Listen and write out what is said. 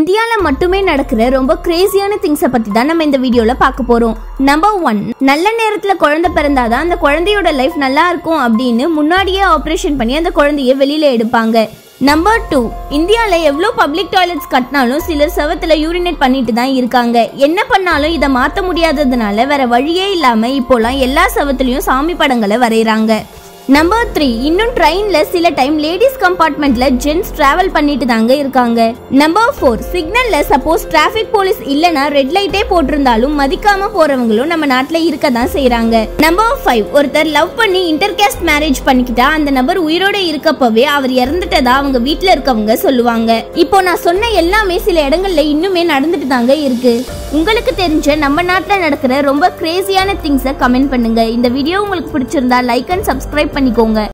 இந்தியால மட்டுமே நடக்கிற ரொம்ப கிரேசியான திங்ஸை பத்தி தான் நம்ம இந்த வீடியோல பார்க்க போறோம் நம்பர் ஒன் நல்ல நேரத்துல குழந்தை பிறந்தாதான் அந்த குழந்தையோட லைஃப் நல்லா இருக்கும் அப்படின்னு முன்னாடியே ஆபரேஷன் பண்ணி அந்த குழந்தைய வெளியில எடுப்பாங்க நம்பர் டூ இந்தியாவில் எவ்வளோ பப்ளிக் டாய்லெட்ஸ் கட்டினாலும் சிலர் செவத்துல யூரினேட் பண்ணிட்டு தான் இருக்காங்க என்ன பண்ணாலும் இதை மாற்ற முடியாததுனால வேற வழியே இல்லாமல் இப்போலாம் எல்லா செவத்துலையும் சாமி படங்களை வரைகிறாங்க நம்பர் த்ரீ இன்னும் ட்ரெயின்ல சில டைம் லேடிஸ் கம்பார்ட்மெண்ட்ல ஜென்ஸ் டிராவல் பண்ணிட்டு தாங்க இருக்காங்க நம்பர் ஃபோர் சிக்னல்ல சப்போஸ் டிராஃபிக் போலீஸ் இல்லனா ரெட் லைட்டே போட்டிருந்தாலும் மதிக்காம போறவங்களும் நம்ம நாட்டுல இருக்க தான் செய்யறாங்க நம்பர் ஃபைவ் ஒருத்தர் லவ் பண்ணி இன்டர்காஸ்ட் மேரேஜ் பண்ணிக்கிட்டா அந்த நபர் உயிரோட இருக்கப்பவே அவர் இறந்துட்டதா அவங்க வீட்ல இருக்கவங்க சொல்லுவாங்க இப்போ நான் சொன்ன எல்லாமே சில இடங்கள்ல இன்னுமே நடந்துட்டு தாங்க இருக்கு உங்களுக்கு தெரிஞ்ச நம்ம நாட்டில் நடக்கிற ரொம்ப கிரேசியான திங்ஸை கமெண்ட் பண்ணுங்க இந்த வீடியோ உங்களுக்கு பிடிச்சிருந்தா லைக் அண்ட் சப்ஸ்கிரைப் பண்ணிக்கோங்க